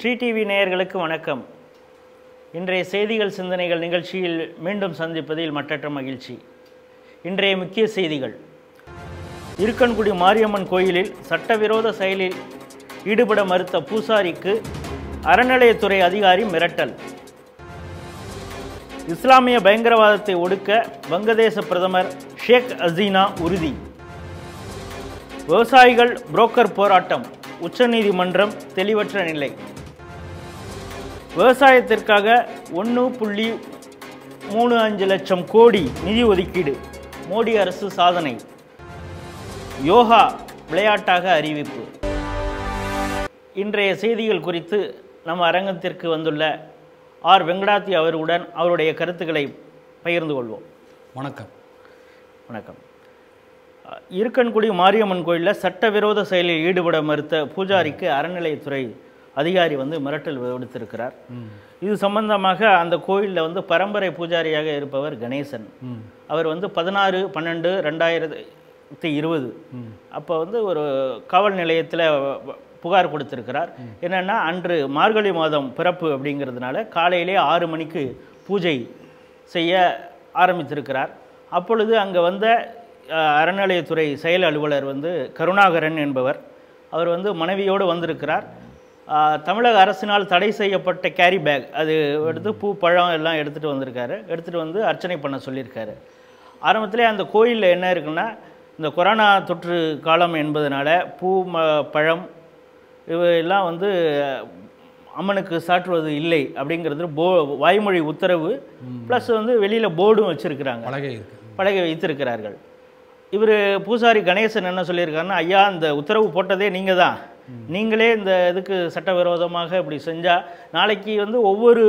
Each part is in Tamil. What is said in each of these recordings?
ஸ்ரீ டிவி நேயர்களுக்கு வணக்கம் இன்றைய செய்திகள் சிந்தனைகள் நிகழ்ச்சியில் மீண்டும் சந்திப்பதில் மற்றற்ற மகிழ்ச்சி இன்றைய முக்கிய செய்திகள் இருக்கன்குடி மாரியம்மன் கோயிலில் சட்டவிரோத செயலில் ஈடுபட மறுத்த பூசாரிக்கு அறநிலையத்துறை அதிகாரி மிரட்டல் இஸ்லாமிய பயங்கரவாதத்தை ஒடுக்க வங்கதேச பிரதமர் ஷேக் ஹசீனா உறுதி விவசாயிகள் புரோக்கர் போராட்டம் உச்சநீதிமன்றம் தெளிவற்ற நிலை விவசாயத்திற்காக ஒன்று புள்ளி மூணு அஞ்சு லட்சம் கோடி நிதி ஒதுக்கீடு மோடி அரசு சாதனை யோகா விளையாட்டாக அறிவிப்பு இன்றைய செய்திகள் குறித்து நம்ம அரங்கத்திற்கு வந்துள்ள ஆர் வெங்கடாத்தி அவர்களுடன் அவருடைய கருத்துக்களை பகிர்ந்து கொள்வோம் வணக்கம் வணக்கம் அஹ், இருக்கன்குடி மாரியம்மன் கோயிலில் சட்டவிரோத செயலில் ஈடுபட மறுத்த பூஜாரிக்கு அறநிலையத்துறை அதிகாரி வந்து மிரட்டல் விடுத்திருக்கிறார் இது சம்பந்தமாக அந்த கோயிலில் வந்து பரம்பரை பூஜாரியாக இருப்பவர் கணேசன் அவர் வந்து பதினாறு பன்னெண்டு ரெண்டாயிரத்தி இருபது அப்போ வந்து ஒரு காவல் நிலையத்தில் புகார் கொடுத்திருக்கிறார் என்னன்னா அன்று மார்கழி மாதம் பிறப்பு அப்படிங்கிறதுனால காலையிலே ஆறு மணிக்கு பூஜை செய்ய ஆரம்பித்திருக்கிறார் அப்பொழுது அங்கே வந்த அஹ், அறநிலையத்துறை செயல் அலுவலர் வந்து கருணாகரன் என்பவர் அவர் வந்து மனைவியோடு வந்திருக்கிறார் அஹ், தமிழக அரசினால் தடை செய்யப்பட்ட கேரி பேக் அது எடுத்து பூ பழம் எல்லாம் எடுத்துகிட்டு வந்திருக்காரு எடுத்துகிட்டு வந்து அர்ச்சனை பண்ண சொல்லியிருக்காரு ஆரம்பத்திலே அந்த கோயிலில் என்ன இருக்குன்னா இந்த கொரோனா தொற்று காலம் என்பதனால பூ ம பழம் இவையெல்லாம் வந்து அம்மனுக்கு சாற்றுவது இல்லை அப்படிங்கிறது போ வாய்மொழி உத்தரவு ப்ளஸ் வந்து வெளியில் போர்டும் வச்சுருக்கிறாங்க பலகை இருக்கு பழகி வைத்திருக்கிறார்கள் இவர் பூசாரி கணேசன் என்ன சொல்லியிருக்காருன்னா ஐயா இந்த உத்தரவு போட்டதே நீங்கள் தான் நீங்களே இந்த இதுக்கு சட்டவிரோதமாக இப்படி செஞ்சால் நாளைக்கு வந்து ஒவ்வொரு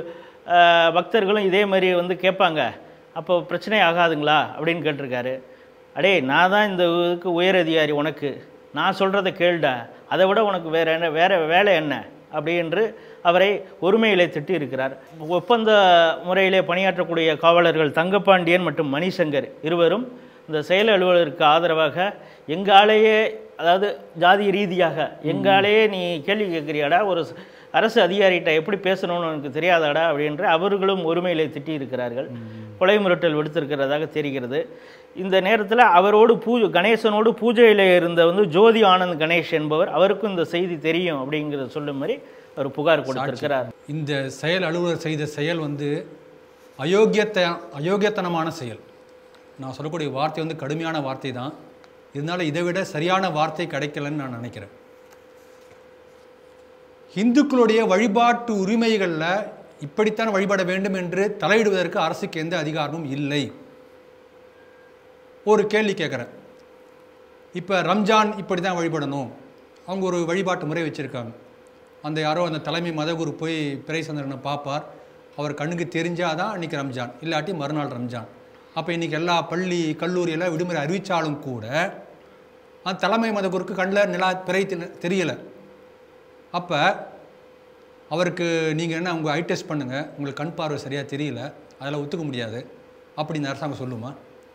அஹ், பக்தர்களும் இதே மாதிரி வந்து கேட்பாங்க அப்போ பிரச்சனை ஆகாதுங்களா அப்படின்னு கேட்டிருக்காரு அடே நான் தான் இந்த இதுக்கு உயர் அதிகாரி உனக்கு நான் சொல்கிறத கேளுடா அதை விட உனக்கு வேற என்ன வேற வேலை என்ன அப்படி என்று அவரை ஒருமையிலே திட்டி இருக்கிறார் ஒப்பந்த முறையிலே பணியாற்றக்கூடிய காவலர்கள் தங்கப்பாண்டியன் மற்றும் மணிசங்கர் இருவரும் இந்த செயல் அலுவலருக்கு ஆதரவாக எங்காலேயே அதாவது ஜாதி ரீதியாக எங்காலேயே நீ கேள்வி கேட்குறியாடா ஒரு ஸ்- அரசு அதிகாரிகிட்ட எப்படி பேசணும்னு உனக்கு தெரியாதாடா அப்படின்று அவர்களும் ஒருமையிலே திட்டி இருக்கிறார்கள் கொலை மிரட்டல் விடுத்திருக்கிறதாக தெரிகிறது இந்த நேரத்தில் அவரோடு பூ கணேசனோடு பூஜையில் இருந்த வந்து ஜோதி ஆனந்த் கணேஷ் என்பவர் அவருக்கும் இந்த செய்தி தெரியும் அப்படிங்கிறத சொல்லும் மாதிரி அவர் புகார் கொடுத்திருக்கிறார் இந்த செயல் அலுவலர் செய்த செயல் வந்து அயோக்கியத்த அயோக்கியத்தனமான செயல் நான் சொல்லக்கூடிய வார்த்தை வந்து கடுமையான வார்த்தை தான் இருந்தாலும் இதை விட சரியான வார்த்தை கிடைக்கலன்னு நான் நினைக்கிறேன் இந்துக்களுடைய வழிபாட்டு உரிமைகளில் இப்படித்தான் வழிபட வேண்டும் என்று தலையிடுவதற்கு அரசுக்கு எந்த அதிகாரமும் இல்லை ஒரு கேள்வி கேட்குறேன் இப்போ ரம்ஜான் இப்படி தான் வழிபடணும் அவங்க ஒரு வழிபாட்டு முறை வச்சுருக்காங்க அந்த யாரோ அந்த தலைமை மதகுரு போய் பிறை சந்திரனை பார்ப்பார் அவர் கண்ணுக்கு தெரிஞ்சால் தான் இன்றைக்கி ரம்ஜான் இல்லாட்டி மறுநாள் ரம்ஜான் அப்போ இன்றைக்கி எல்லா பள்ளி கல்லூரி எல்லாம் விடுமுறை அறிவித்தாலும் கூட அந்த தலைமை மதகுருக்கு கண்ணில் நிலா பிறை தெரி- தெரியலை அப்போ அவருக்கு நீங்கள் என்ன உங்கள் ஐ டெஸ்ட் பண்ணுங்கள் உங்களுக்கு கண் பார்வை சரியாக தெரியல அதெல்லாம் ஒத்துக்க முடியாது அப்படின்னு அரசாங்கம் சொல்லுமா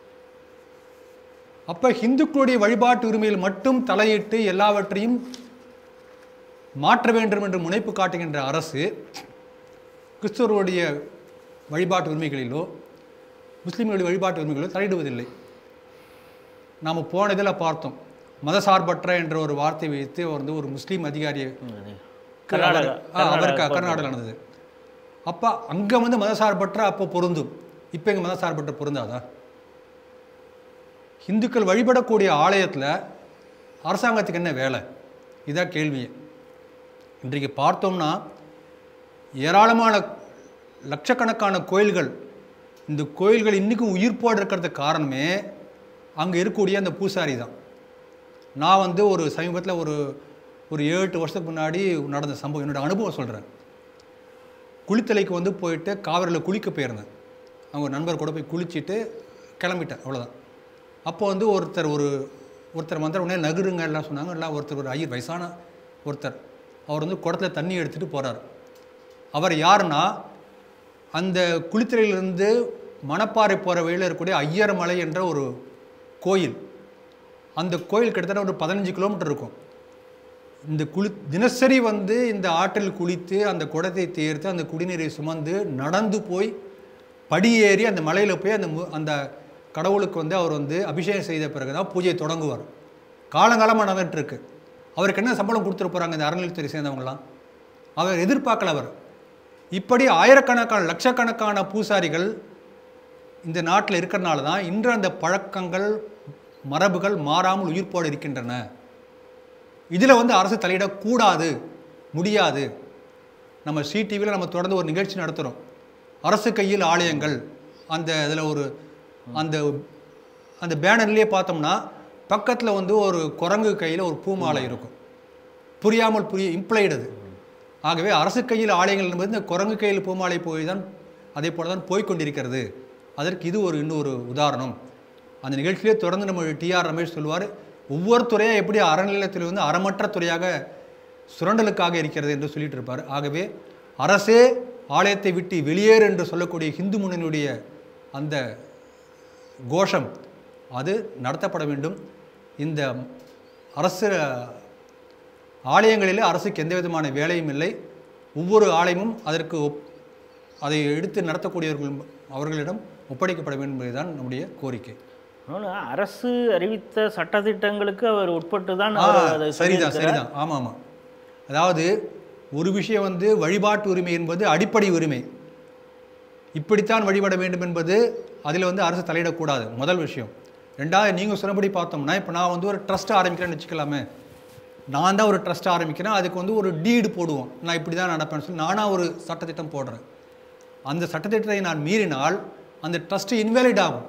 அப்போ இந்துக்களுடைய வழிபாட்டு உரிமையில் மட்டும் தலையிட்டு எல்லாவற்றையும் மாற்ற வேண்டும் என்று முனைப்பு காட்டுகின்ற அரசு கிறிஸ்தவர்களுடைய வழிபாட்டு உரிமைகளிலோ முஸ்லீம்களுடைய வழிபாட்டு உரிமைகளிலோ தலையிடுவதில்லை நாம் போன இதில் பார்த்தோம் மதசார்பற்ற என்ற ஒரு வார்த்தை வைத்து அவர் வந்து ஒரு முஸ்லீம் அதிகாரியை கர்நாடகா ஆ, அவருக்கு கர்நாடகா நடந்தது அப்போ அங்கே வந்து மதசார்பற்ற அப்போ பொருந்தும் இப்போ எங்கள் மதசார்பற்ற பொருந்தாதா இந்துக்கள் வழிபடக்கூடிய ஆலயத்தில் அரசாங்கத்துக்கு என்ன வேலை இதான் கேள்வியே இன்றைக்கு பார்த்தோம்னா ஏராளமான லட்சக்கணக்கான கோயில்கள் இந்த கோயில்கள் இன்றைக்கும் உயிர்ப்போடு இருக்கிறதுக்கு காரணமே அங்கே இருக்கக்கூடிய அந்த பூசாரி தான் நான் வந்து ஒரு சமீபத்தில் ஒரு ஒரு ஏழு எட்டு வருஷத்துக்கு முன்னாடி நடந்த சம்பவம் என்னோட அனுபவம் சொல்கிறேன் குளித்தலைக்கு வந்து போயிட்டு காவிரியில் குளிக்க போயிருந்தேன் அவங்க நண்பர் கூட போய் குளிச்சுட்டு கிளம்பிட்டேன் அவ்வளோதான் அப்போ வந்து ஒருத்தர் ஒரு ஒருத்தர் வந்த உடனே நகருங்க எல்லாம் சொன்னாங்க எல்லாம் ஒருத்தர் ஒரு ஐயர் வயசான ஒருத்தர் அவர் வந்து குடத்துல தண்ணி எடுத்துகிட்டு போகிறார் அவர் யாருன்னா அந்த குளித்தலையிலிருந்து மணப்பாறை போகிற வழியில் இருக்கக்கூடிய ஐயர்மலை என்ற ஒரு கோயில் அந்த கோயில் கிட்டத்தட்ட ஒரு பதினஞ்சு கிலோமீட்டர் இருக்கும் இந்த குளி தினசரி வந்து இந்த ஆற்றில் குளித்து அந்த குடத்தை தேர்த்து அந்த குடிநீரை சுமந்து நடந்து போய் படியேறி அந்த மலையில் போய் அந்த மு- அந்த கடவுளுக்கு வந்து அவர் வந்து அபிஷேகம் செய்த பிறகு தான் பூஜையை தொடங்குவார் காலங்காலமாக நடந்துட்டு இருக்கு அவருக்கு என்ன சம்பளம் கொடுத்துட்டு போகிறாங்க இந்த அறநிலையத்துறை சேர்ந்தவங்களாம் அவர் எதிர்பார்க்கல அவர் இப்படி ஆயிரக்கணக்கான லட்சக்கணக்கான பூசாரிகள் இந்த நாட்டில் இருக்கிறனால தான் இன்று அந்த பழக்கங்கள் மரபுகள் மாறாமல் உயிர்ப்போடு இருக்கின்றன இதில் வந்து அரசு தலையிடக்கூடாது முடியாது நம்ம சிடிவியில் நம்ம தொடர்ந்து ஒரு நிகழ்ச்சி நடத்துகிறோம் அரசு கையில் ஆலயங்கள் அந்த இதில் ஒரு அந்த அந்த பேனர்லேயே பார்த்தோம்னா பக்கத்தில் வந்து ஒரு குரங்கு கையில் ஒரு பூமாலை இருக்கும் புரியாமல் புரிய இம்ப்ளைடு அது ஆகவே அரசு கையில் ஆலயங்கள் என்பது இந்த குரங்கு கையில் பூமாலை போய் தான் அதே போல தான் போய்க்கொண்டிருக்கிறது அதற்கு இது ஒரு இன்னொரு உதாரணம் அந்த நிகழ்ச்சியிலே தொடர்ந்து நம்ம டிஆர் ரமேஷ் சொல்வார் ஒவ்வொரு துறையாக எப்படி அறநிலையத்தில் வந்து அறமற்ற துறையாக சுரண்டலுக்காக இருக்கிறது என்று சொல்லிட்டு இருப்பார் ஆகவே அரசே ஆலயத்தை விட்டு வெளியேறு என்று சொல்லக்கூடிய ஹிந்து முன்னணியுடைய அந்த கோஷம் அது நடத்தப்பட வேண்டும் இந்த அரசு ஆலயங்களிலே அரசுக்கு எந்த விதமான வேலையும் இல்லை ஒவ்வொரு ஆலயமும் அதற்கு ஒப்- அதை எடுத்து நடத்தக்கூடியவர்கள் அவர்களிடம் ஒப்படைக்கப்பட வேண்டும் என்பதுதான் நம்முடைய கோரிக்கை இன்னொன்னு, அரசு அறிவித்த சட்டதிட்டங்களுக்கு அவர் உட்பட்டு தான் ஆ, அவர் அதை சரிதான் சொல்லியிருக்கிறார். சரிதான் ஆமாம் ஆமாம் அதாவது ஒரு விஷயம் வந்து வழிபாட்டு உரிமை என்பது அடிப்படை உரிமை இப்படித்தான் வழிபட வேண்டும் என்பது அதில் வந்து அரசு தலையிடக்கூடாது முதல் விஷயம் ரெண்டாவது நீங்கள் சொன்னபடி பார்த்தோம்னா இப்போ நான் வந்து ஒரு ட்ரஸ்ட் ஆரம்பிக்கிறேன்னு வச்சுக்கலாமே நான் தான் ஒரு ட்ரஸ்ட் ஆரம்பிக்கிறேன் அதுக்கு வந்து ஒரு டீடு போடுவோம் நான் இப்படி தான் நடப்பேன்னு சொல்லி நானாக ஒரு சட்டத்திட்டம் போடுறேன் அந்த சட்டத்திட்டத்தை நான் மீறினால் அந்த ட்ரஸ்ட் இன்வேலிட் ஆகும்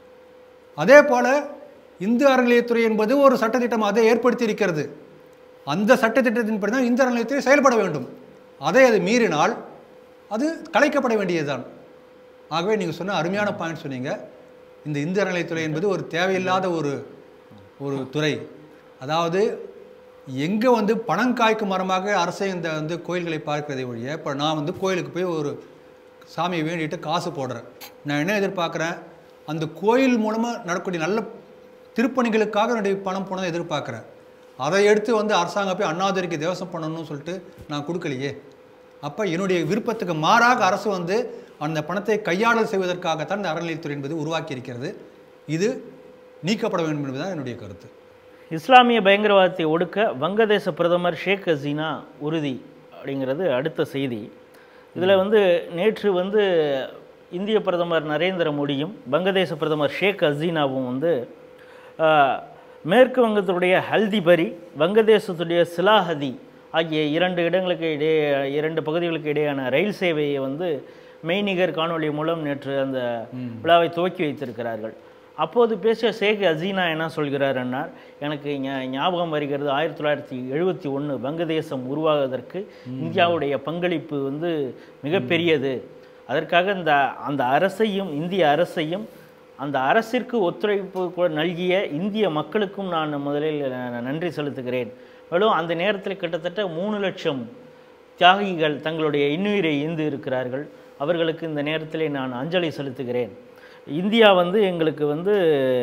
அதே போல இந்து அறநிலையத்துறை என்பது ஒரு சட்டத்திட்டம் அதை ஏற்படுத்தி இருக்கிறது அந்த சட்டத்திட்டத்தின்படி தான் இந்து அறநிலையத்துறை செயல்பட வேண்டும் அதை அது மீறினால் அது கலைக்கப்பட வேண்டியதுதான் ஆகவே நீங்கள் சொன்ன அருமையான பாயிண்ட் சொன்னீங்க இந்த இந்து அறநிலையத்துறை என்பது ஒரு தேவையில்லாத ஒரு ஒரு துறை அதாவது எங்கே வந்து பணம் காய்க்கும் மரமாக அரசே இந்த வந்து கோயில்களை பார்க்கிறதை ஒழிய இப்போ நான் வந்து கோயிலுக்கு போய் ஒரு சாமியை வேண்டிட்டு காசு போடுறேன் நான் என்ன எதிர்பார்க்குறேன் அந்த கோயில் மூலமாக நடக்கக்கூடிய நல்ல திருப்பணிகளுக்காக என்னுடைய பணம் போனதை எதிர்பார்க்குறேன் அதை எடுத்து வந்து அரசாங்கம் போய் அண்ணாதுரைக்கு தேவசம் பண்ணணும்னு சொல்லிட்டு நான் கொடுக்கலையே அப்போ என்னுடைய விருப்பத்துக்கு மாறாக அரசு வந்து அந்த பணத்தை கையாடல் செய்வதற்காகத்தான் இந்த அறநிலையத்துறை என்பது உருவாக்கி இருக்கிறது இது நீக்கப்பட வேண்டும் என்பதுதான் என்னுடைய கருத்து இஸ்லாமிய பயங்கரவாதத்தை ஒடுக்க வங்கதேச பிரதமர் ஷேக் ஹசீனா உறுதி அப்படிங்கிறது அடுத்த செய்தி இதில் வந்து நேற்று வந்து இந்திய பிரதமர் நரேந்திர மோடியும் வங்கதேச பிரதமர் ஷேக் ஹசீனாவும் வந்து ஆஹ், மேற்கு வங்கத்துடைய ஹல்திபரி வங்கதேசத்துடைய சிலாஹதி ஆகிய இரண்டு இடங்களுக்கு இடையே இரண்டு பகுதிகளுக்கு இடையான ரயில் சேவையை வந்து மெய்நிகர் காணொளி மூலம் நேற்று அந்த விழாவை துவக்கி வைத்திருக்கிறார்கள் அப்போது பேசிய ஷேக் ஹசீனா என்ன சொல்கிறாருன்னா எனக்கு ஞா- ஞாபகம் வருகிறது ஆயிரத்தி தொள்ளாயிரத்தி எழுபத்தி ஒன்று வங்கதேசம் உருவாவதற்கு இந்தியாவுடைய பங்களிப்பு வந்து மிகப்பெரியது அதற்காக இந்த அந்த அரசையும் இந்திய அரசையும் அந்த அரசிற்கு ஒத்துழைப்பு கூட நல்கிய இந்திய மக்களுக்கும் நான் முதலில் ந- நன்றி செலுத்துகிறேன் மேலும் அந்த நேரத்தில் கிட்டத்தட்ட மூணு லட்சம் தியாகிகள் தங்களுடைய இன்னுயிரை ஈந்து இருக்கிறார்கள் அவர்களுக்கு இந்த நேரத்திலே நான் அஞ்சலி செலுத்துகிறேன் இந்தியா வந்து எங்களுக்கு வந்து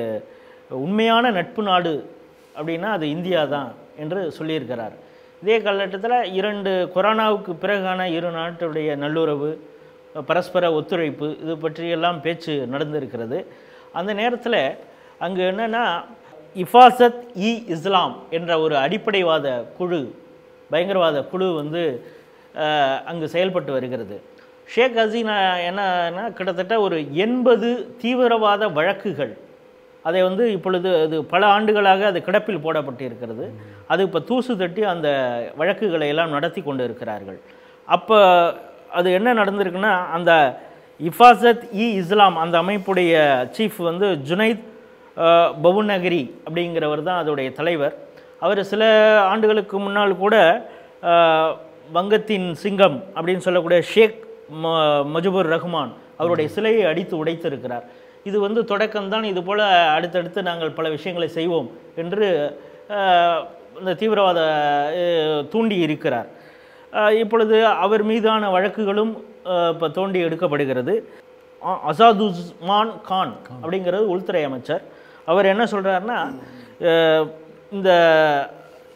உண்மையான நட்பு நாடு அப்படின்னா அது இந்தியா தான் என்று சொல்லியிருக்கிறார் இதே காலகட்டத்தில் இரண்டு கொரோனாவுக்கு பிறகான இரு நாட்டுடைய நல்லுறவு பரஸ்பர ஒத்துழைப்பு இது பற்றியெல்லாம் பேச்சு நடந்திருக்கிறது அந்த நேரத்தில் அங்கு என்னன்னா இஃபாசத் இ இஸ்லாம் என்ற ஒரு அடிப்படைவாத குழு பயங்கரவாத குழு வந்து அஹ், அங்கு செயல்பட்டு வருகிறது ஷேக் ஹசீனா என்னன்னா கிட்டத்தட்ட ஒரு எண்பது தீவிரவாத வழக்குகள் அதை வந்து இப்பொழுது அது பல ஆண்டுகளாக அது கிடப்பில் போடப்பட்டிருக்கிறது அது இப்போ தூசு தட்டி அந்த வழக்குகளை எல்லாம் நடத்தி கொண்டு இருக்கிறார்கள் அப்போ அது என்ன நடந்திருக்குன்னா அந்த இஃபாசத் இ இஸ்லாம் அந்த அமைப்புடைய சீஃப் வந்து ஜுனைத் அஹ், பவுநகரி அப்படிங்கிறவர் தான் அதோடைய தலைவர் அவர் சில ஆண்டுகளுக்கு முன்னால் கூட அஹ், வங்கத்தின் சிங்கம் அப்படின்னு சொல்லக்கூடிய ஷேக் ம மஜுபுர் ரஹ்மான் அவருடைய சிலையை அடித்து உடைத்திருக்கிறார் இது வந்து தொடக்கம்தான் இது போல் அடுத்தடுத்து நாங்கள் பல விஷயங்களை செய்வோம் என்று அஹ், இந்த தீவிரவாத அஹ், தூண்டி இருக்கிறார் அஹ், இப்பொழுது அவர் மீதான வழக்குகளும் இப்போ தோண்டி எடுக்கப்படுகிறது அ- அசாதுஸ்மான் கான் அப்படிங்கிறது உள்துறை அமைச்சர் அவர் என்ன சொல்கிறாருன்னா இந்த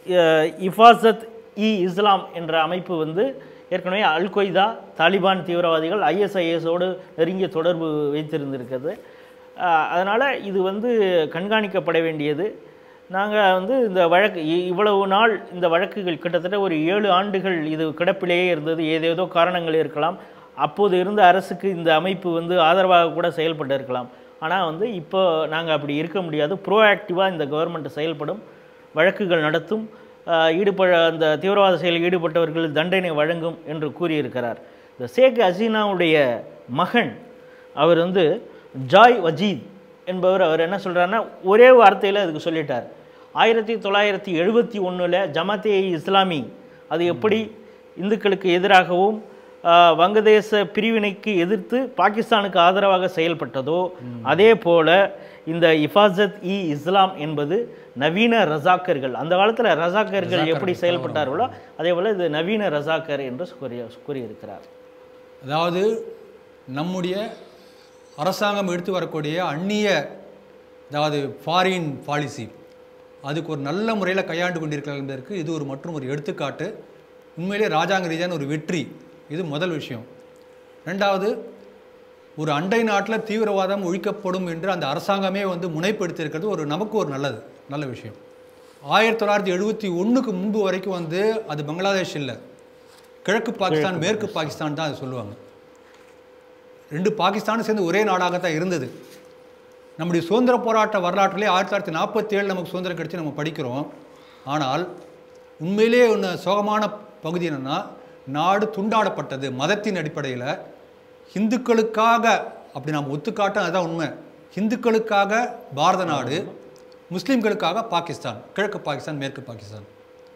அஹ், இஃபாசத் இ இஸ்லாம் என்ற அமைப்பு வந்து ஏற்கனவே அல் கொய்தா தாலிபான் தீவிரவாதிகள் ஐஎஸ்ஐஎஸோடு நெருங்கிய தொடர்பு வைத்திருந்திருக்கிறது அதனால் இது வந்து கண்காணிக்கப்பட வேண்டியது நாங்கள் வந்து இந்த வழக்கு இ- இவ்வளவு நாள் இந்த வழக்குகள் கிட்டத்தட்ட ஒரு ஏழு ஆண்டுகள் இது கிடப்பிலேயே இருந்தது ஏதேதோ காரணங்கள் இருக்கலாம் அப்போது இருந்த அரசுக்கு இந்த அமைப்பு வந்து ஆதரவாக கூட செயல்பட்டு இருக்கலாம் ஆனால் வந்து இப்போ நாங்கள் அப்படி இருக்க முடியாது ப்ரோஆக்டிவாக இந்த கவர்மெண்ட் செயல்படும் வழக்குகள் நடத்தும் ஆஹ் ஈடுபட அந்த தீவிரவாத செயலில் ஈடுபட்டவர்கள் தண்டனை வழங்கும் என்று கூறியிருக்கிறார் இந்த ஷேக் ஹசீனாவுடைய மகன் அவர் வந்து ஜாய் வஜீத் என்பவர் அவர் என்ன சொல்றாருன்னா ஒரே வார்த்தையில் அதுக்கு சொல்லிட்டார் ஆயிரத்தி தொள்ளாயிரத்தி எழுபத்தி ஒன்றில் ஜமாத்தே இஸ்லாமி அது எப்படி இந்துக்களுக்கு எதிராகவும் ஆஹ், வங்கதேச பிரிவினைக்கு எதிர்த்து பாகிஸ்தானுக்கு ஆதரவாக செயல்பட்டதோ அதே போல இந்த இஃபாசத் இ இஸ்லாம் என்பது நவீன ரசாக்கர்கள் அந்த காலத்தில் ரசாக்கர்கள் எப்படி செயல்பட்டார்களோ அதே போல இது நவீன ரசாக்கர் என்று கூறிய கூறியிருக்கிறார் அதாவது நம்முடைய அரசாங்கம் எடுத்து வரக்கூடிய அந்நிய அதாவது ஃபாரின் பாலிசி அதுக்கு ஒரு நல்ல முறையில் கையாண்டு கொண்டிருக்கிறார்கள் என்பதற்கு இது ஒரு மற்றும் ஒரு எடுத்துக்காட்டு உண்மையிலே ராஜாங்க ரீதியான ஒரு வெற்றி இது முதல் விஷயம் ரெண்டாவது ஒரு அண்டை நாட்டில் தீவிரவாதம் ஒழிக்கப்படும் என்று அந்த அரசாங்கமே வந்து முனைப்படுத்தியிருக்கிறது ஒரு நமக்கு ஒரு நல்லது நல்ல விஷயம் ஆயிரத்தி தொள்ளாயிரத்தி எழுபத்தி ஒன்றுக்கு முன்பு வரைக்கும் வந்து அது பங்களாதேஷ் இல்லை கிழக்கு பாகிஸ்தான் மேற்கு பாகிஸ்தான் தான் அது சொல்லுவாங்க ரெண்டு பாகிஸ்தானும் சேர்ந்து ஒரே நாடாக தான் இருந்தது நம்முடைய சுதந்திர போராட்ட வரலாற்றிலே ஆயிரத்தி தொள்ளாயிரத்தி நாற்பத்தி ஏழு நமக்கு சுதந்திரம் கிடைச்சி நம்ம படிக்கிறோம் ஆனால் உண்மையிலேயே ஒன்று சோகமான பகுதி என்னென்னா நாடு துண்டாடப்பட்டது மதத்தின் அடிப்படையில் இந்துக்களுக்காக அப்படி நாம் ஒத்துக்காட்டும் அதுதான் உண்மை இந்துக்களுக்காக பாரத நாடு முஸ்லீம்களுக்காக பாகிஸ்தான் கிழக்கு பாகிஸ்தான் மேற்கு பாகிஸ்தான்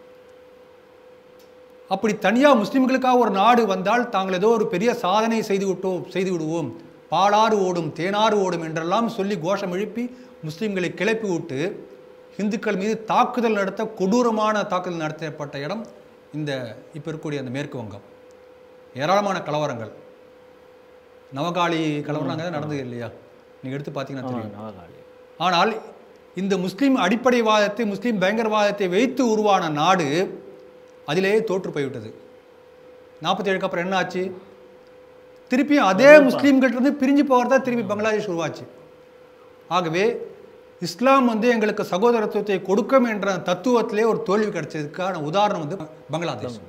அப்படி தனியாக முஸ்லிம்களுக்காக ஒரு நாடு வந்தால் தாங்கள் ஏதோ ஒரு பெரிய சாதனை செய்து விட்டோம் செய்து விடுவோம் பாலாறு ஓடும் தேனாறு ஓடும் என்றெல்லாம் சொல்லி கோஷம் எழுப்பி முஸ்லிம்களை கிளப்பி விட்டு இந்துக்கள் மீது தாக்குதல் நடத்த கொடூரமான தாக்குதல் நடத்தப்பட்ட இடம் இந்த இப்போ இருக்கக்கூடிய அந்த மேற்கு வங்கம் ஏராளமான கலவரங்கள் நவகாளி கலவரம் அங்கே நடந்தது இல்லையா நீங்கள் எடுத்து பார்த்தீங்கன்னா தெரியும் நவகாளி ஆனால் இந்த முஸ்லீம் அடிப்படைவாதத்தை முஸ்லீம் பயங்கரவாதத்தை வைத்து உருவான நாடு அதிலேயே தோற்று போய்விட்டது நாற்பத்தி ஏழுக்கு அப்புறம் என்ன ஆச்சு திருப்பியும் அதே முஸ்லீம்கள்ட்ட இருந்து பிரிஞ்சு போகிறதா திருப்பி பங்களாதேஷ் உருவாச்சு ஆகவே இஸ்லாம் வந்து எங்களுக்கு சகோதரத்துவத்தை கொடுக்கும் என்ற தத்துவத்திலே ஒரு தோல்வி கிடைச்சதுக்கான உதாரணம் வந்து பங்களாதேஷ்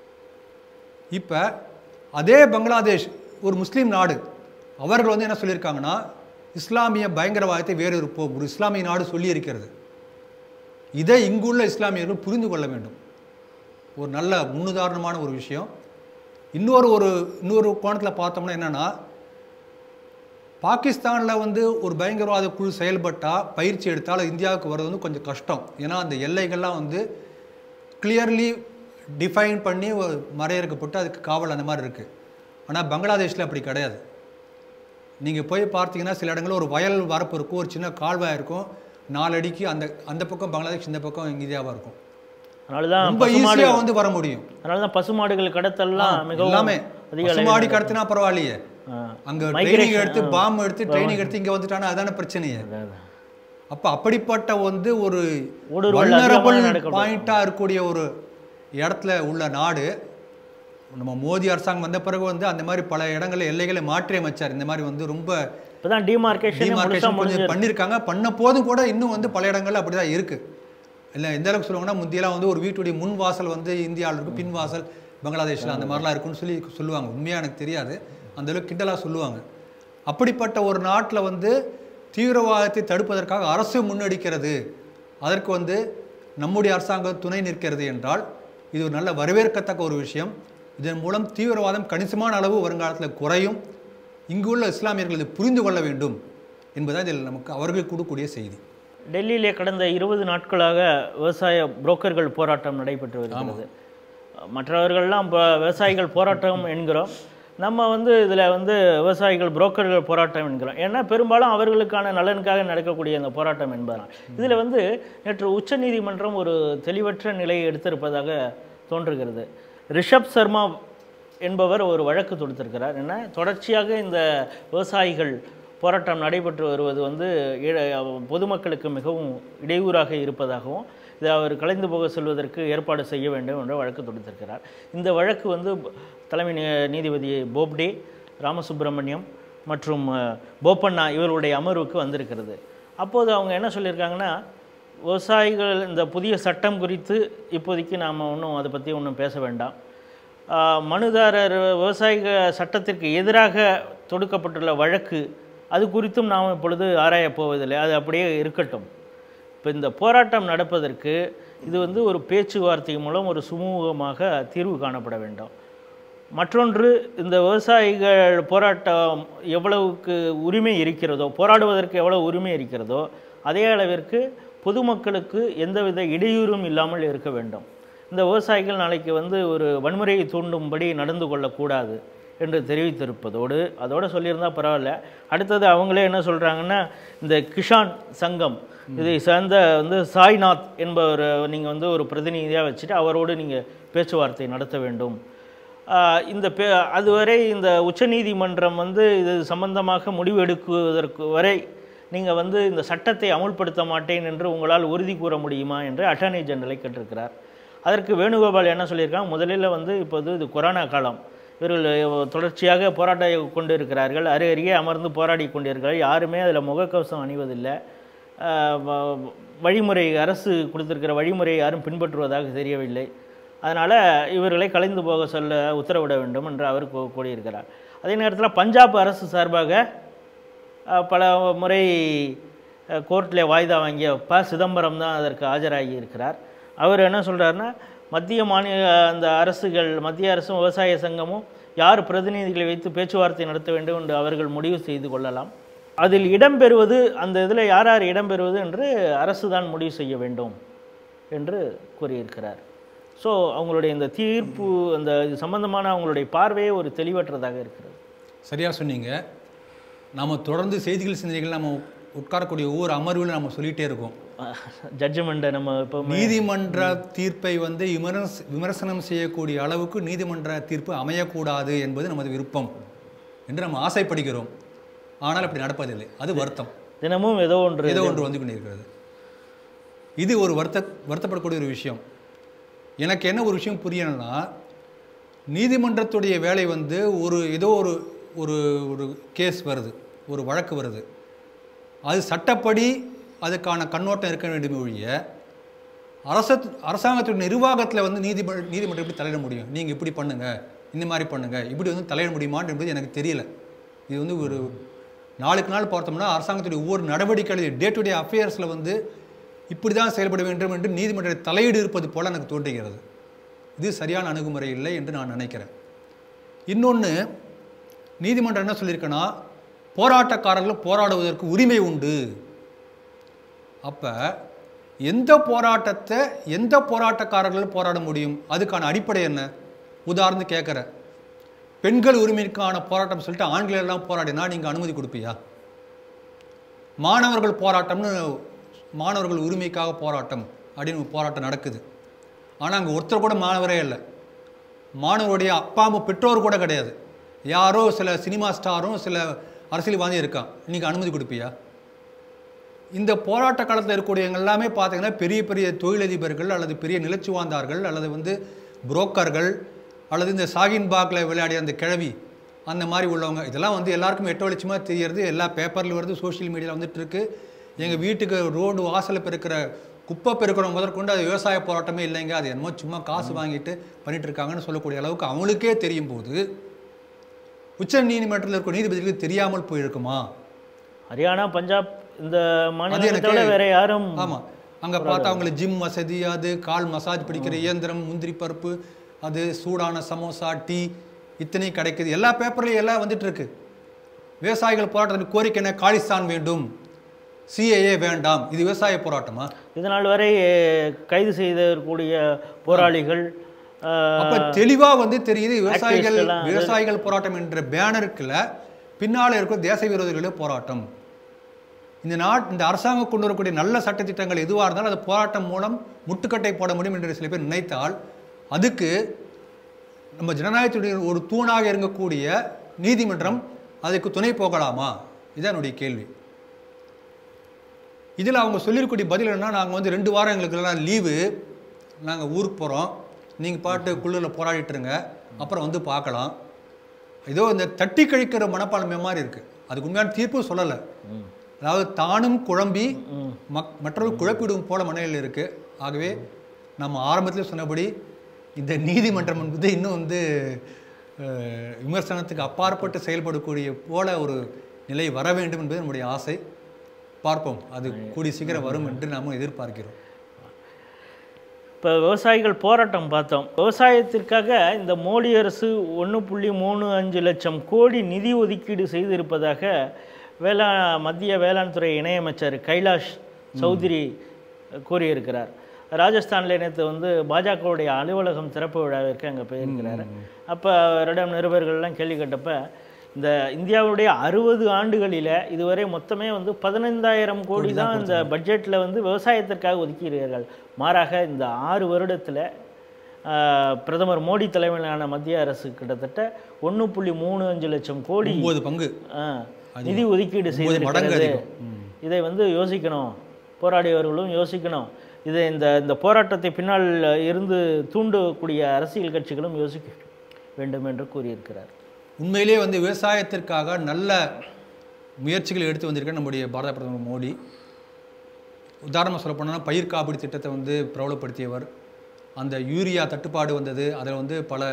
இப்போ அதே பங்களாதேஷ் ஒரு முஸ்லீம் நாடு அவர்கள் வந்து என்ன சொல்லியிருக்காங்கன்னா இஸ்லாமிய பயங்கரவாதத்தை வேறு இருப்போம் ஒரு இஸ்லாமிய நாடு சொல்லி இருக்கிறது இதை இங்குள்ள இஸ்லாமியர்கள் புரிந்து கொள்ள வேண்டும் ஒரு நல்ல முன்னுதாரணமான ஒரு விஷயம் இன்னொரு ஒரு இன்னொரு கோணத்தில் பார்த்தோம்னா என்னன்னா பாகிஸ்தானில் வந்து ஒரு பயங்கரவாத குழு செயல்பட்டால் பயிற்சி எடுத்தால் இந்தியாவுக்கு வர்றது வந்து கொஞ்சம் கஷ்டம் ஏன்னா அந்த எல்லைகள்லாம் வந்து கிளியர்லி டிஃபைன் பண்ணி ஒரு மறையறுக்கப்பட்டு அதுக்கு காவல் அந்த மாதிரி இருக்குது ஆனால் பங்களாதேஷில் அப்படி கிடையாது நீங்கள் போய் பார்த்தீங்கன்னா சில இடங்களில் ஒரு வயல் வரப்பு இருக்கும் ஒரு சின்ன கால்வாய் இருக்கும் நாலு அடிக்கு அந்த அந்த பக்கம் பங்களாதேஷ் இந்த பக்கம் இந்தியாவாக இருக்கும் அதனால தான் ரொம்ப ஈஸியாக வந்து வர முடியும் அதனால தான் பசுமாடுகள் கடத்தல்லாம் மிகவும் எல்லாமே அதிக பசுமாடி கடத்தினா பரவாயில்லையே ஆ, அங்க Migration, ட்ரைனிங் எடுத்து பாம்பு எடுத்து ட்ரைனிங் எடுத்து இங்க வந்துட்டானா அதான பிரச்சனையே அதான், அதான். அப்ப அப்படிப்பட்ட வந்து ஒரு ஊடுருவல் வல்னரபிள் அதிகமாக நடக்கப்படுது. பாயிண்டா இருக்கக்கூடிய ஒரு இடத்துல உள்ள நாடு நம்ம மோடி அரசாங்கம் வந்த பிறகு வந்து அந்த மாதிரி பல இடங்களில் எல்லைகளை மாற்றி அமைச்சார் இந்த மாதிரி வந்து ரொம்ப இப்பதான் டிமார்க்கேஷன் முழுசா டிமார்க்கேஷன் முடிஞ்சு கொஞ்சம் பண்ணியிருக்காங்க பண்ண போதும் கூட இன்னும் வந்து பல இடங்கள்ல அப்படிதான் இருக்கு இல்லை எந்த அளவுக்கு சொல்லுவாங்கன்னா முந்தியெல்லாம் வந்து ஒரு வீட்டுடைய முன் வாசல் வந்து இந்தியாவில் இருக்கும் பின் வாசல் பங்களாதேஷில் அந்த மாதிரிலாம் இருக்குன்னு சொல்லி சொல்லுவாங்க உண்மையாக எனக்கு தெரியாது அந்த அளவுக்கு கிண்டலாக சொல்லுவாங்க அப்படிப்பட்ட ஒரு நாட்டில் வந்து தீவிரவாதத்தை தடுப்பதற்காக அரசு முன்னெடுக்கிறது அதற்கு வந்து நம்முடைய அரசாங்கம் துணை நிற்கிறது என்றால் இது ஒரு நல்ல வரவேற்கத்தக்க ஒரு விஷயம் இதன் மூலம் தீவிரவாதம் கணிசமான அளவு வருங்காலத்தில் குறையும் இங்குள்ள இஸ்லாமியர்கள் இதை புரிந்து கொள்ள வேண்டும் என்பதுதான் இதில் நமக்கு அவர்கள் கொடுக்கக்கூடிய செய்தி டெல்லியிலே கடந்த இருபது நாட்களாக விவசாய புரோக்கர்கள் போராட்டம் நடைபெற்று வருகிறது மற்றவர்கள்லாம் ப- விவசாயிகள் போராட்டம் என்கிறோம் நம்ம வந்து இதில் வந்து விவசாயிகள் புரோக்கர்கள் போராட்டம் என்கிறோம் ஏன்னா பெரும்பாலும் அவர்களுக்கான நலனுக்காக நடக்கக்கூடிய அந்த போராட்டம் என்பதனால் இதில் வந்து நேற்று உச்சநீதிமன்றம் ஒரு தெளிவற்ற நிலையை எடுத்திருப்பதாக தோன்றுகிறது ரிஷப் சர்மா என்பவர் ஒரு வழக்கு தொடுத்திருக்கிறார் என்ன தொடர்ச்சியாக இந்த விவசாயிகள் போராட்டம் நடைபெற்று வருவது வந்து ஈழ- பொதுமக்களுக்கு மிகவும் இடையூறாக இருப்பதாகவும் இதை அவர் கலைந்து போக செல்வதற்கு ஏற்பாடு செய்ய வேண்டும் என்ற வழக்கு தொடுத்திருக்கிறார் இந்த வழக்கு வந்து தலைமை நீ- நீதிபதி போப்டே ராமசுப்பிரமணியம் மற்றும் அஹ், போப்பண்ணா இவர்களுடைய அமர்வுக்கு வந்திருக்கிறது அப்போது அவங்க என்ன சொல்லியிருக்காங்கன்னா விவசாயிகள் இந்த புதிய சட்டம் குறித்து இப்போதைக்கு நாம் ஒன்றும் அதை பற்றி ஒன்றும் பேச வேண்டாம் ஆஹ், மனுதாரர் விவசாயிக சட்டத்திற்கு எதிராக தொடுக்கப்பட்டுள்ள வழக்கு அது குறித்தும் நாம் இப்பொழுது ஆராயப் போவதில்லை அது அப்படியே இருக்கட்டும் இப்போ இந்த போராட்டம் நடப்பதற்கு இது வந்து ஒரு பேச்சுவார்த்தை மூலம் ஒரு சுமூகமாக தீர்வு காணப்பட வேண்டும் மற்றொன்று இந்த விவசாயிகள் போராட்டம் எவ்வளவுக்கு உரிமை இருக்கிறதோ போராடுவதற்கு எவ்வளவு உரிமை இருக்கிறதோ அதே அளவிற்கு பொதுமக்களுக்கு எந்தவித இடையூறும் இல்லாமல் இருக்க வேண்டும் இந்த விவசாயிகள் நாளைக்கு வந்து ஒரு வன்முறையை தூண்டும்படி நடந்து கொள்ளக்கூடாது என்று தெரிவித்திருப்பதோடு அதோட சொல்லியிருந்தா பரவாயில்ல அடுத்தது அவங்களே என்ன சொல்கிறாங்கன்னா இந்த கிஷான் சங்கம் இதை சேர்ந்த வந்து சாய்நாத் என்பவர் நீங்கள் வந்து ஒரு பிரதிநிதியாக வச்சுட்டு அவரோடு நீங்கள் பேச்சுவார்த்தை நடத்த வேண்டும் ஆஹ் இந்த பே அதுவரை இந்த உச்சநீதிமன்றம் வந்து இது சம்பந்தமாக முடிவு எடுக்குவதற்கு வரை நீங்கள் வந்து இந்த சட்டத்தை அமுல்படுத்த மாட்டேன் என்று உங்களால் உறுதி கூற முடியுமா என்று அட்டார்னி ஜெனரலை கேட்டிருக்கிறார் அதற்கு வேணுகோபால் என்ன சொல்லியிருக்காங்க முதலில் வந்து இப்போது இது கொரோனா காலம் இவர்கள் தொடர்ச்சியாக போராட்ட கொண்டு இருக்கிறார்கள் அரு அருகே அமர்ந்து போராடி கொண்டிருக்கிறார்கள் யாருமே அதில் முகக்கவசம் அணிவதில்லை ஆஹ் வ- வழிமுறை அரசு கொடுத்திருக்கிற வழிமுறையை யாரும் பின்பற்றுவதாக தெரியவில்லை அதனால் இவர்களை கலைந்து போக சொல்ல உத்தரவிட வேண்டும் என்று அவர் கூ- கூறியிருக்கிறார் அதே நேரத்தில் பஞ்சாப் அரசு சார்பாக அஹ், பல முறை கோர்ட்டில் வாய்தா வாங்கிய ப சிதம்பரம் தான் அதற்கு ஆஜராகி இருக்கிறார் அவர் என்ன சொல்றாருன்னா மத்திய மாநில அந்த அரசுகள் மத்திய அரசும் விவசாய சங்கமும் யார் பிரதிநிதிகளை வைத்து பேச்சுவார்த்தை நடத்த வேண்டும் என்று அவர்கள் முடிவு செய்து கொள்ளலாம் அதில் இடம்பெறுவது அந்த இதில் யார் யார் இடம்பெறுவது என்று அரசு தான் முடிவு செய்ய வேண்டும் என்று கூறியிருக்கிறார் ஸோ அவங்களுடைய இந்த தீர்ப்பு அந்த இது சம்பந்தமான அவங்களுடைய பார்வையே ஒரு தெளிவற்றதாக இருக்கிறது சரியாக சொன்னீங்க நாம் தொடர்ந்து செய்திகள் சிந்தனைகள் நம்ம உட்காரக்கூடிய ஒவ்வொரு அமர்விலும் நம்ம சொல்லிகிட்டே இருக்கோம் ஜட்ஜ்மெண்ட்டை நம்ம இப்போ நீதிமன்ற தீர்ப்பை வந்து விமர்ச விமர்சனம் செய்யக்கூடிய அளவுக்கு நீதிமன்ற தீர்ப்பு அமையக்கூடாது என்பது நமது விருப்பம் என்று நம்ம ஆசைப்படுகிறோம் ஆனால் அப்படி நடப்பதில்லை அது வருத்தம் தினமும் ஏதோ ஒன்று ஏதோ ஒன்று வந்து கொண்டிருக்கிறது இது ஒரு வருத்த வருத்தப்படக்கூடிய ஒரு விஷயம் எனக்கு என்ன ஒரு விஷயம் புரியணும்னா நீதிமன்றத்துடைய வேலை வந்து ஒரு ஏதோ ஒரு ஒரு ஒரு கேஸ் வருது ஒரு வழக்கு வருது அது சட்டப்படி அதுக்கான கண்ணோட்டம் இருக்க வேண்டுமே ஒழிய அரச அரசாங்கத்துடைய நிர்வாகத்தில் வந்து நீதிமன்ற நீதிமன்றம் எப்படி தலையிட முடியும் நீங்கள் இப்படி பண்ணுங்க இந்த மாதிரி பண்ணுங்க இப்படி வந்து தலையிட முடியுமான்னு என்பது எனக்கு தெரியல இது வந்து ஒரு நாளுக்கு நாள் பார்த்தோம்னா அரசாங்கத்துடைய ஒவ்வொரு நடவடிக்கைகள் டே டு டே அஃபேர்ஸில் வந்து இப்படி தான் செயல்பட வேண்டும் என்று நீதிமன்ற தலையீடு இருப்பது போல எனக்கு தோன்றுகிறது இது சரியான அணுகுமுறை இல்லை என்று நான் நினைக்கிறேன் இன்னொன்று நீதிமன்றம் என்ன சொல்லியிருக்குன்னா போராட்டக்காரர்கள் போராடுவதற்கு உரிமை உண்டு அப்போ எந்த போராட்டத்தை எந்த போராட்டக்காரர்கள் போராட முடியும் அதுக்கான அடிப்படை என்ன உதாரணத்துக்கு கேட்குறேன் பெண்கள் உரிமைக்கான போராட்டம் சொல்லிட்டு ஆண்கள் எல்லாம் போராடினா நீங்கள் அனுமதி கொடுப்பியா மாணவர்கள் போராட்டம்னு மாணவர்கள் உரிமைக்காக போராட்டம் அப்படின்னு ஒரு போராட்டம் நடக்குது ஆனால் அங்கே ஒருத்தர் கூட மாணவரே இல்லை மாணவருடைய அப்பா அம்மா பெற்றோர் கூட கிடையாது யாரோ சில சினிமா ஸ்டாரும் சில அரசியல்வாதியும் இருக்கான் நீங்கள் அனுமதி கொடுப்பியா இந்த போராட்ட காலத்தில் இருக்கக்கூடியவங்க எல்லாமே பார்த்தீங்கன்னா பெரிய பெரிய தொழிலதிபர்கள் அல்லது பெரிய நிலச்சுவாந்தார்கள் அல்லது வந்து புரோக்கர்கள் அல்லது இந்த சாகின் பாக்கில் விளையாடிய அந்த கிழவி அந்த மாதிரி உள்ளவங்க இதெல்லாம் வந்து எல்லாருக்கும் எட்ட வெளிச்சமாக தெரியறது எல்லா பேப்பரில் வருது சோஷியல் மீடியாவில் வந்துட்டு இருக்கு எங்கள் வீட்டுக்கு ரோடு வாசலில் பெருக்கிற குப்பை பெருக்கிறவங்க முதற்கொண்டு அது விவசாய போராட்டமே இல்லைங்க அது என்னமோ சும்மா காசு வாங்கிட்டு பண்ணிட்டு இருக்காங்கன்னு சொல்லக்கூடிய அளவுக்கு அவங்களுக்கே தெரியும் போது உச்ச நீதிமன்றத்தில் இருக்கிற நீதிபதிகளுக்கு தெரியாமல் போயிருக்குமா ஹரியானா பஞ்சாப் இந்த அது மாநிலத்தை எனக்கு- விட வேற யாரும் ஆமாம் அங்கே பார்த்தா அவங்களுக்கு ஜிம் வசதி அது கால் மசாஜ் பிடிக்கிற இயந்திரம் முந்திரி பருப்பு அது சூடான சமோசா டீ இத்தனையும் கிடைக்குது எல்லா பேப்பர்லையும் எல்லாம் வந்துட்டு இருக்கு விவசாயிகள் போராட்டத்தின் கோரிக்கை என்ன காலிஸ்தான் வேண்டும் சிஏஏ வேண்டாம் இது விவசாய போராட்டமா இதனால் வரை கைது செய்தக்கூடிய போராளிகள் ஆஹ், அப்ப தெளிவா வந்து தெரியுது விவசாயிகள் Activist எல்லாம் அது- விவசாயிகள் போராட்டம் என்ற பேனருக்குள்ள பின்னால இருக்கிற தேச விரோதிகளுடைய போராட்டம் இந்த நாட் இந்த அரசாங்கம் கொண்டு வரக்கூடிய நல்ல சட்டத்திட்டங்கள் எதுவாக இருந்தாலும் அது போராட்டம் மூலம் முட்டுக்கட்டை போட முடியும் என்று சில பேர் நினைத்தால் அதுக்கு நம்ம ஜனநாயகத்துடைய ஒரு தூணாக இருக்கக்கூடிய நீதிமன்றம் அதுக்கு துணை போகலாமா இதுதான் என்னுடைய கேள்வி இதில் அவங்க சொல்லியிருக்கக்கூடிய பதில் என்னன்னா நாங்கள் வந்து ரெண்டு வாரம் எங்களுக்கெல்லாம் லீவு நாங்கள் ஊருக்கு போகிறோம் நீங்கள் பாட்டு குளிரில் போராடிட்டு இருங்க அப்புறம் வந்து பார்க்கலாம் ஏதோ இந்த தட்டி கழிக்கிற மனப்பான்மை மாதிரி இருக்குது அதுக்கு உண்மையான தீர்ப்பும் சொல்லலை அதாவது தானும் குழம்பி மக் மற்றவர்கள் குழப்பிடும் போல மனநிலையில் இருக்குது ஆகவே நம்ம ஆரம்பத்தில் சொன்னபடி இந்த நீதிமன்றம் என்பது இன்னும் வந்து அஹ், விமர்சனத்துக்கு அப்பாற்பட்டு செயல்படக்கூடிய போல ஒரு நிலை வர வேண்டும் என்பது நம்முடைய ஆசை பார்ப்போம் அது கூடி சீக்கிரம் வரும் என்று நாமும் எதிர்பார்க்கிறோம் இப்போ விவசாயிகள் போராட்டம் பார்த்தோம் விவசாயத்திற்காக இந்த மோடி அரசு ஒன்று புள்ளி மூணு அஞ்சு லட்சம் கோடி நிதி ஒதுக்கீடு செய்திருப்பதாக வேளா மத்திய வேளாண் துறை இணையமைச்சர் கைலாஷ் சௌத்ரி கூறியிருக்கிறார் ராஜஸ்தானில் நேற்று வந்து பாஜகவுடைய அலுவலகம் திறப்பு விழாவிற்கு அங்கே போயிருக்கிறாரு அப்போ அவரிடம் நிருபர்கள்லாம் கேள்வி கேட்டப்ப இந்த இந்தியாவுடைய அறுபது ஆண்டுகளில் இதுவரை மொத்தமே வந்து பதினைந்தாயிரம் கோடி தான் இந்த பட்ஜெட்டில் வந்து விவசாயத்திற்காக ஒதுக்கிறீர்கள் மாறாக இந்த ஆறு வருடத்தில் பிரதமர் மோடி தலைமையிலான மத்திய அரசு கிட்டத்தட்ட ஒன்று புள்ளி மூணு அஞ்சு லட்சம் கோடி ஒன்பது பங்கு ஆ, நிதி ஒதுக்கீடு ஒன்பது மடங்கு செய்திருக்கிறது அதிகம் ம். இதை வந்து யோசிக்கணும் போராடியவர்களும் யோசிக்கணும் இதை இந்த இந்த போராட்டத்தை பின்னால் இருந்து தூண்டக்கூடிய அரசியல் கட்சிகளும் யோசிக்க வேண்டும் என்று கூறியிருக்கிறார் உண்மையிலேயே வந்து விவசாயத்திற்காக நல்ல முயற்சிகள் எடுத்து வந்திருக்க நம்முடைய பாரத பிரதமர் மோடி உதாரணமாக சொல்ல போனோம்னா பயிர் காப்பீடு திட்டத்தை வந்து பிரபலப்படுத்தியவர் அந்த யூரியா தட்டுப்பாடு வந்தது அதில் வந்து பல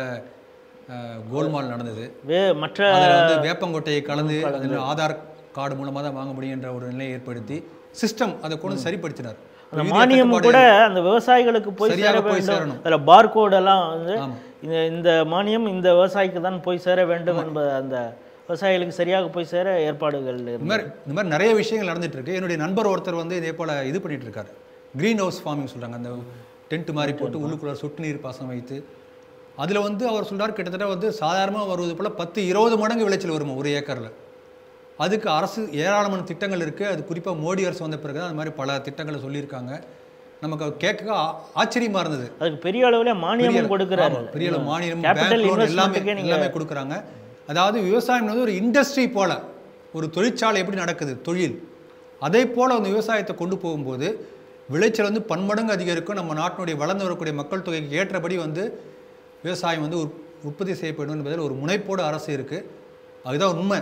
அஹ், கோல்மால் நடந்தது வே மற்ற அதில் வந்து வேப்பங்கொட்டையை கலந்து அதில் ஆதார் கார்டு மூலமாக தான் வாங்க முடியும் என்ற ஒரு நிலையை ஏற்படுத்தி சிஸ்டம் அதை கொண்டு சரிப்படுத்தினார் அந்த யூரியா மானியம் தட்டுப்பாடு- கூட அந்த விவசாயிகளுக்கு போய் சேர சரியாக போய் வேண்டும் சேரணும். அதில் பார்கோடெல்லாம் வந்து ஆமா. இந்த இந்த மானியம் இந்த விவசாயிக்கு தான் போய் சேர வேண்டும் என்பது அந்த விவசாயிகளுக்கு சரியாக போய் சேர ஏற்பாடுகள் இந்த இருந்தது. மாதிரி இந்த மாதிரி நிறைய விஷயங்கள் நடந்துட்டு இருக்கு என்னுடைய நண்பர் ஒருத்தர் வந்து இதே போல் இது பண்ணிட்டு இருக்காரு க்ரீன் ஹவுஸ் ஃபார்மிங் சொல்கிறாங்க அந்த டென்ட் மாதிரி போட்டு உள்ளுக்குள்ள சொட்டு நீர் பாசனம் வைத்து அதில் வந்து அவர் சொல்றார் கிட்டத்தட்ட வந்து சாதாரணமாக வருவது போல் பத்து இருபது மடங்கு விளைச்சல் வருமா ஒரு ஏக்கரில் அதுக்கு அரசு ஏராளமான திட்டங்கள் இருக்குது அது குறிப்பாக மோடி அரசு வந்த பிறகு தான் அந்த மாதிரி பல திட்டங்களை சொல்லியிருக்காங்க நமக்கு அது கேட்க ஆ- ஆச்சரியமா இருந்தது அதுக்கு பெரிய அளவில் மானியமும் கொடுக்குறாரு ஆமா, பெரிய அளவு மானியம் கேபிட்டல் பேங்க் லோன் எல்லாமே இன்வெஸ்ட்மெண்ட்டுக்கே நீங்கள் எல்லாமே கொடுக்குறாங்க அதாவது விவசாயம் வந்து ஒரு இண்டஸ்ட்ரி போல ஒரு தொழிற்சாலை எப்படி நடக்குது தொழில் அதே போல அந்த விவசாயத்தை கொண்டு போகும்போது விளைச்சல் வந்து பன்மடங்கு அதிகரிக்கும் நம்ம நாட்டினுடைய வளர்ந்து வரக்கூடிய மக்கள் தொகைக்கு ஏற்றபடி வந்து விவசாயம் வந்து உற்- உற்பத்தி செய்யப்படும் என்பதில் ஒரு முனைப்போடு அரசு இருக்குது அதுதான் உண்மை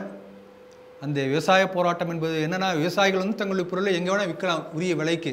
அந்த விவசாய போராட்டம் என்பது என்னன்னா விவசாயிகள் வந்து தங்களுடைய பொருளை எங்கே வேணால் விற்கலாம் உரிய விலைக்கு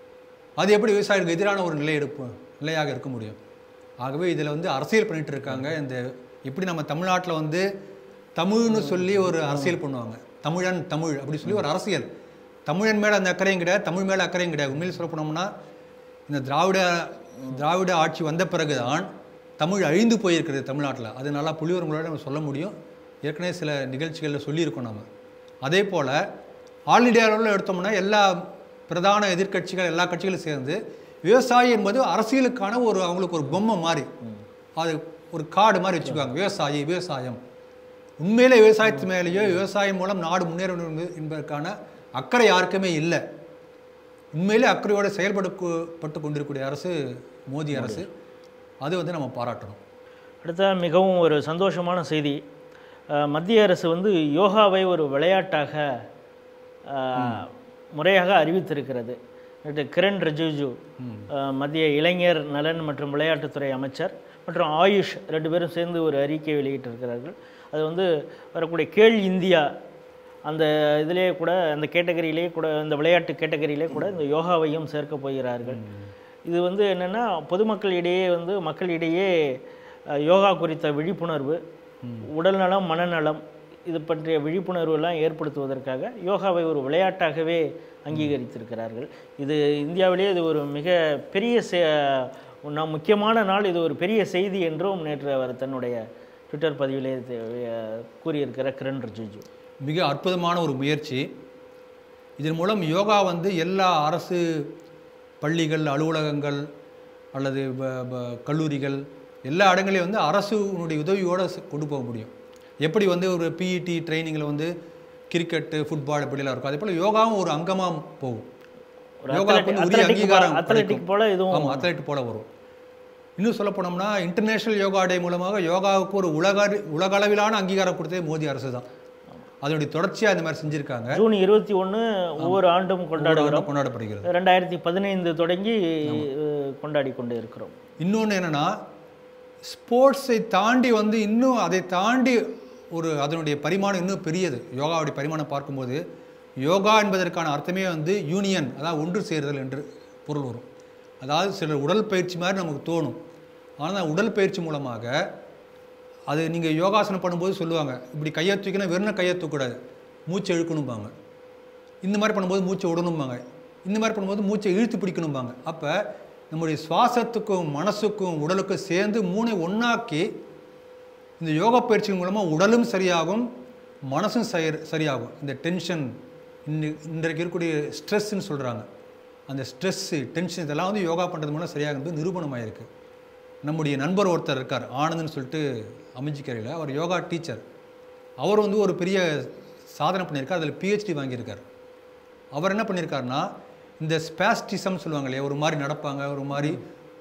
அது எப்படி விவசாயிகளுக்கு எதிரான ஒரு நிலை எடுப்போம் நிலையாக இருக்க முடியும் ஆகவே இதில் வந்து அரசியல் பண்ணிட்டு இருக்காங்க இந்த எப்படி நம்ம தமிழ்நாட்டில் வந்து தமிழ்னு சொல்லி ஒரு அரசியல் பண்ணுவாங்க தமிழன் தமிழ் அப்படி சொல்லி ஒரு அரசியல் தமிழன் மேலே அந்த அக்கறையும் கிடையாது தமிழ் மேலே அக்கறையும் கிடையாது உண்மையில் சொல்ல போனோம்னா இந்த திராவிட திராவிட ஆட்சி வந்த பிறகுதான் தமிழ் அழிந்து போயிருக்கிறது தமிழ்நாட்டில் அது நல்லா புலிவர்களோட நம்ம சொல்ல முடியும் ஏற்கனவே சில நிகழ்ச்சிகளில் சொல்லியிருக்கோம் நம்ம அதே போல் ஆல் இண்டியா லெவலில் எடுத்தோம்னா எல்லா பிரதான எதிர்க்கட்சிகள் எல்லா கட்சிகளும் சேர்ந்து விவசாயி என்பது அரசியலுக்கான ஒரு அவங்களுக்கு ஒரு பொம்மை மாதிரி அது ஒரு கார்டு மாதிரி வச்சுக்குவாங்க விவசாயி விவசாயம் உண்மையிலே விவசாயத்து மேலேயோ விவசாயம் மூலம் நாடு முன்னேற வேண்டும் என்பது- என்பதற்கான அக்கறை யாருக்குமே இல்லை உண்மையிலே அக்கறையோடு செயல்பட்டு பட்டு கொண்டிருக்கக்கூடிய அரசு மோடி அரசு அது வந்து நம்ம பாராட்டணும் அடுத்த மிகவும் ஒரு சந்தோஷமான செய்தி அஹ், மத்திய அரசு வந்து யோகாவை ஒரு விளையாட்டாக அஹ், முறையாக அறிவித்திருக்கிறது நேற்று கிரண் ரிஜிஜு அஹ், மத்திய இளைஞர் நலன் மற்றும் விளையாட்டுத்துறை அமைச்சர் மற்றும் ஆயுஷ் ரெண்டு பேரும் சேர்ந்து ஒரு அறிக்கை வெளியிட்டிருக்கிறார்கள் அது வந்து வரக்கூடிய கேள் இந்தியா அந்த இதிலே கூட அந்த கேட்டகரியிலே கூட இந்த விளையாட்டு கேட்டகரியிலே கூட இந்த யோகாவையும் சேர்க்க போகிறார்கள் இது வந்து என்னென்னா பொதுமக்களிடையே வந்து மக்களிடையே அஹ், யோகா குறித்த விழிப்புணர்வு உடல்நலம் மனநலம் இது பற்றிய விழிப்புணர்வுலாம் ஏற்படுத்துவதற்காக யோகாவை ஒரு விளையாட்டாகவே அங்கீகரித்திருக்கிறார்கள் இது இந்தியாவிலேயே இது ஒரு மிக பெரிய செ- நம் முக்கியமான நாள் இது ஒரு பெரிய செய்தி என்றும் நேற்று அவர் தன்னுடைய ட்விட்டர் பதிவிலே தெ- அஹ், கூறியிருக்கிற கிரண் ரிஜிஜு மிக அற்புதமான ஒரு முயற்சி இதன் மூலம் யோகா வந்து எல்லா அரசு பள்ளிகள் அலுவலகங்கள் அல்லது ப- ப- கல்லூரிகள் எல்லா இடங்களையும் வந்து அரசுனுடைய உதவியோடு கொண்டு போக முடியும் எப்படி வந்து ஒரு பிஇடி ட்ரைனிங்கில் வந்து கிரிக்கெட்டு ஃபுட்பால் இப்படிலாம் இருக்கும் அதே போல் யோகாவும் ஒரு அங்கமாக போகும் ஒரு யோகாவுக்கு வந்து உரிய அத்லெட்டிக் அங்கீகாரம் அத்லெட்டிக் கிடைக்கும். போல இதுவும் ஆமாம் அத்லெட் போல வரும் இன்னும் சொல்ல போனோம்னா இன்டர்நேஷனல் யோகா டே மூலமாக யோகாவுக்கு ஒரு உலக உலகளவிலான அங்கீகாரம் கொடுத்ததே மோடி அரசு தான் அதனுடைய தொடர்ச்சியாக இந்த மாதிரி செஞ்சுருக்காங்க ஜூன் இருபத்தி ஒன்று ஒவ்வொரு ஆண்டும் கொண்டாடுகிறோம் கொண்டாடப்படுகிறது ரெண்டாயிரத்தி பதினைந்து தொடங்கி அஹ், கொண்டாடி கொண்டு இருக்கிறோம் இன்னொன்று என்னென்னா ஸ்போர்ட்ஸை தாண்டி வந்து இன்னும் அதை தாண்டி ஒரு அதனுடைய பரிமாணம் இன்னும் பெரியது யோகாவுடைய பரிமாணம் பார்க்கும்போது யோகா என்பதற்கான அர்த்தமே வந்து யூனியன் அதாவது ஒன்று சேருதல் என்று பொருள் வரும் அதாவது சிலர் உடல் பயிற்சி மாதிரி நமக்கு தோணும் ஆனால் உடல் பயிற்சி மூலமாக அது நீங்கள் யோகாசனம் பண்ணும்போது சொல்லுவாங்க இப்படி கையை தூக்கினா வெறும் கையை தூக்கக்கூடாது மூச்சை இழுக்கணும்பாங்க இந்த மாதிரி பண்ணும்போது மூச்சை விடணும்பாங்க இந்த மாதிரி பண்ணும்போது மூச்சை இழுத்து பிடிக்கணும்பாங்க அப்போ நம்முடைய சுவாசத்துக்கும் மனசுக்கும் உடலுக்கும் சேர்ந்து மூணை ஒன்றாக்கி இந்த யோகா பயிற்சியின் மூலமாக உடலும் சரியாகும் மனசும் சரி சரியாகும் இந்த டென்ஷன் இன்னைக்கு இன்றைக்கு இருக்கக்கூடிய ஸ்ட்ரெஸ்ன்னு சொல்கிறாங்க அந்த ஸ்ட்ரெஸ்ஸு டென்ஷன் இதெல்லாம் வந்து யோகா பண்ணுறது மூலம் சரியாகிறது நிரூபணமாயிருக்கு நம்முடைய நண்பர் ஒருத்தர் இருக்கார் ஆனந்த்னு சொல்லிட்டு அமைஞ்சிக்கரையில் அவர் யோகா டீச்சர் அவர் வந்து ஒரு பெரிய சாதனை பண்ணியிருக்கார் அதில் பிஹெச்டி வாங்கியிருக்கார் அவர் என்ன பண்ணியிருக்காருன்னா இந்த ஸ்பாஸ்டிசம் சொல்லுவாங்க இல்லையா ஒரு மாதிரி நடப்பாங்க ஒரு மாதிரி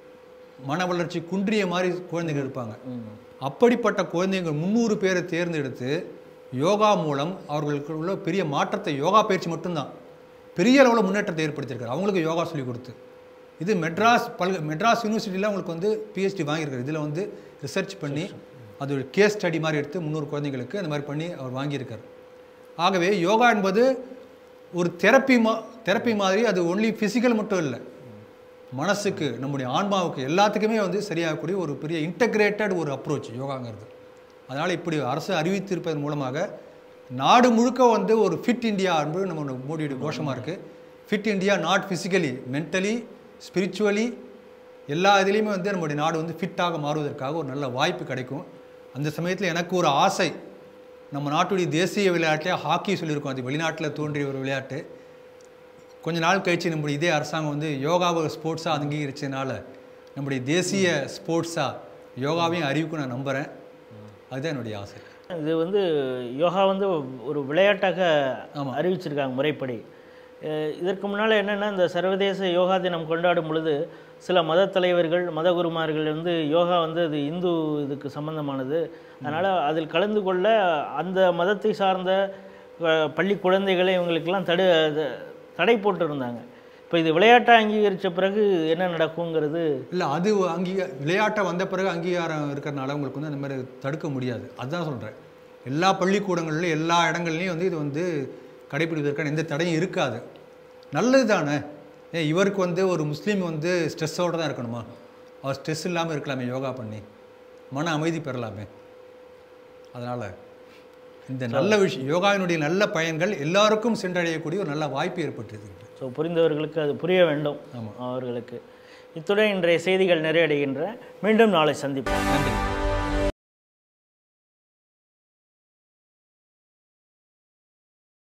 மன வளர்ச்சி குன்றிய மாதிரி குழந்தைகள் இருப்பாங்க அப்படிப்பட்ட குழந்தைங்க முந்நூறு பேரை தேர்ந்தெடுத்து யோகா மூலம் அவர்களுக்கு உள்ள பெரிய மாற்றத்தை யோகா பயிற்சி மட்டும்தான் பெரிய அளவில் முன்னேற்றத்தை ஏற்படுத்தியிருக்காரு அவங்களுக்கு யோகா சொல்லி கொடுத்து இது மெட்ராஸ் பல்க மெட்ராஸ் யூனிவர்சிட்டியில் அவங்களுக்கு வந்து பிஹெச்டி வாங்கியிருக்காரு இதில் வந்து ரிசர்ச் பண்ணி அது ஒரு கேஸ் ஸ்டடி மாதிரி எடுத்து முந்நூறு குழந்தைங்களுக்கு அந்த மாதிரி பண்ணி அவர் வாங்கியிருக்காரு ஆகவே யோகா என்பது ஒரு தெரப்பி மா தெரப்பி மாதிரி அது ஒன்லி ஃபிசிக்கல் மட்டும் இல்லை மனசுக்கு நம்முடைய ஆன்மாவுக்கு எல்லாத்துக்குமே வந்து சரியாகக்கூடிய ஒரு பெரிய இன்டகிரேட்டட் ஒரு அப்ரோச் யோகாங்கிறது அதனால் இப்படி அரசு அறிவித்திருப்பதன் மூலமாக நாடு முழுக்க வந்து ஒரு ஃபிட் இந்தியா என்பது நம்ம மோடியோட கோஷமாக இருக்குது fit India not physically mentally spiritually எல்லா இதுலேயுமே வந்து நம்முடைய நாடு வந்து ஃபிட்டாக மாறுவதற்காக ஒரு நல்ல வாய்ப்பு கிடைக்கும் அந்த சமயத்தில் எனக்கு ஒரு ஆசை நம்ம நாட்டுடைய தேசிய விளையாட்டிலே ஹாக்கி சொல்லியிருக்கோம் அது வெளிநாட்டில் தோன்றிய ஒரு விளையாட்டு கொஞ்ச நாள் கழிச்சு நம்முடைய இதே அரசாங்கம் வந்து யோகாவை ஸ்போர்ட்ஸாக அங்கீகரிச்சதுனால நம்முடைய தேசிய ஸ்போர்ட்ஸாக யோகாவையும் அறிவிக்கும் நான் நம்புகிறேன் அதுதான் என்னுடைய ஆசை இது வந்து யோகா வந்து ஒரு விளையாட்டாக ஆமா. அறிவிச்சிருக்காங்க முறைப்படி அஹ் இதற்கு முன்னால் என்னென்னா இந்த சர்வதேச யோகா தினம் கொண்டாடும் பொழுது சில மத தலைவர்கள் மத குருமார்கள் வந்து யோகா வந்து அது இந்து இதுக்கு சம்பந்தமானது அதனால் அதில் கலந்து கொள்ள அந்த மதத்தை சார்ந்த அஹ், பள்ளி குழந்தைகளை இவங்களுக்கெல்லாம் தடு அது தடை போட்டிருந்தாங்க இப்போ இது விளையாட்டாக அங்கீகரித்த பிறகு என்ன நடக்குங்கிறது இல்லை அது அங்கீக விளையாட்டை வந்த பிறகு அங்கீகாரம் இருக்கிறனால உங்களுக்கு வந்து அந்த மாதிரி தடுக்க முடியாது அதுதான் சொல்கிறேன் எல்லா பள்ளிக்கூடங்கள்லையும் எல்லா இடங்கள்லையும் வந்து இது வந்து கடைபிடிப்பதற்கான எந்த தடையும் இருக்காது நல்லது தானே ஏன் இவருக்கு வந்து ஒரு முஸ்லீம் வந்து ஸ்ட்ரெஸ்ஸோடு தான் இருக்கணுமா அவர் ஸ்ட்ரெஸ் இல்லாமல் இருக்கலாமே யோகா பண்ணி மன அமைதி பெறலாமே அதனால் இந்த நல்ல விஷயம் யோகாவினுடைய நல்ல பயன்கள் எல்லாருக்கும் சென்றடையக்கூடிய ஒரு நல்ல வாய்ப்பு ஏற்பட்டிருக்கு ஸோ புரிந்தவர்களுக்கு அது புரிய வேண்டும் ஆமாம் அவர்களுக்கு இத்துடன் இன்றைய செய்திகள் நிறைவடைகின்ற மீண்டும் நாளை சந்திப்போம் நன்றி